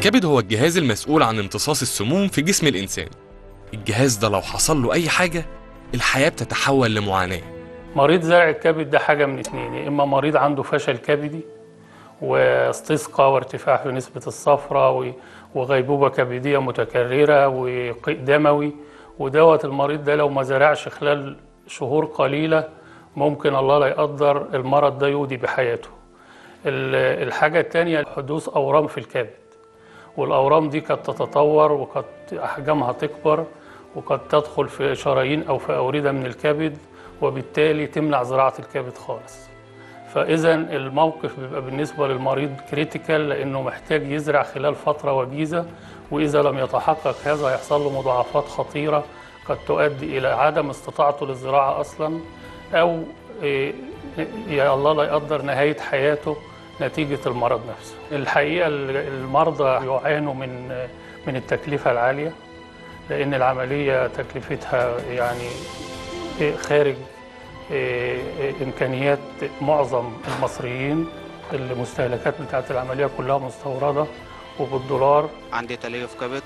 الكبد هو الجهاز المسؤول عن امتصاص السموم في جسم الإنسان الجهاز ده لو حصل له أي حاجة الحياة بتتحول لمعاناة مريض زرع الكبد ده حاجة من اتنين يا إما مريض عنده فشل كبدي واستسقاء وارتفاع في نسبة الصفرة و- وغيبوبة كبدية متكررة وقيء دموي ودوت المريض ده لو ما زرعش خلال شهور قليلة ممكن الله لا يقدر المرض ده يودي بحياته ال- الحاجة التانية حدوث أورام في الكبد والأورام دي قد تتطور وقد أحجامها تكبر وقد تدخل في شرايين أو في أوردة من الكبد وبالتالي تمنع زراعة الكبد خالص فإذا الموقف بيبقى بالنسبة للمريض كريتيكال لأنه محتاج يزرع خلال فترة وجيزة وإذا لم يتحقق هذا هيحصل له مضاعفات خطيرة قد تؤدي إلى عدم استطاعته للزراعة أصلا أو إيه، يا الله لا يقدر نهاية حياته نتيجة المرض نفسه الحقيقة المرضى يعانوا من من التكلفة العالية لأن العملية تكلفتها يعني خارج إمكانيات معظم المصريين المستهلكات بتاعت العملية كلها مستوردة وبالدولار عندي تليف كبد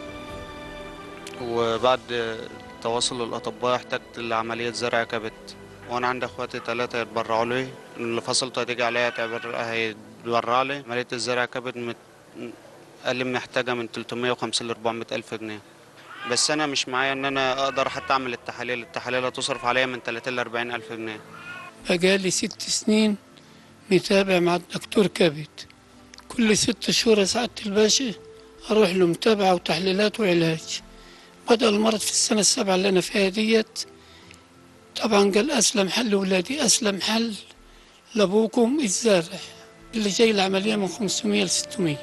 وبعد تواصل الأطباء احتجت لعملية زرع كبد وأنا عندي أخواتي ثلاثة يتبرعوا لي اللي فصلته هتيجي عليا هتعبر- هيتبرع لي عملية الزرع كبد مت... قال لي محتاجة من 350 ل 400 ألف جنيه بس أنا مش معايا إن أنا أقدر حتى أعمل التحاليل التحاليل هتصرف عليا من 30 ل 40 ألف جنيه بقالي ست سنين متابع مع الدكتور كبد كل ست شهور يا سعادة الباشا أروح له متابعة وتحليلات وعلاج بدأ المرض في السنة السابعة اللي أنا فيها ديت طبعا قال أسلم حل ولادي أسلم حل لأبوكم الزارع اللي جاي العملية من 500 ل 600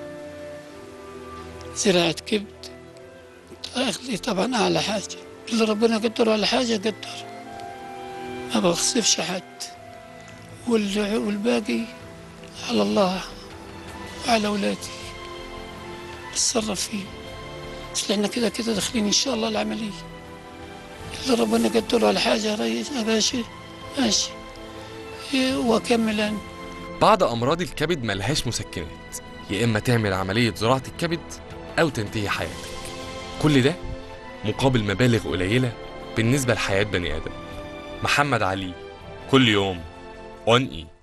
زراعة كبد أخلي طبعا أعلى حاجة اللي ربنا قدره على حاجة قدر ما بغصبش حد وال- والباقي على الله وعلى أولادي بتصرف فيه بس احنا كده كده داخلين إن شاء الله العملية اللي ربنا قدره على حاجة يا ريس يا باشا ماشي إيه، وأكمل أنا بعض أمراض الكبد ملهاش مسكنات يا إما تعمل عملية زراعة الكبد أو تنتهي حياتك كل ده مقابل مبالغ قليلة بالنسبة لحياة بني آدم محمد علي كل يوم اون اي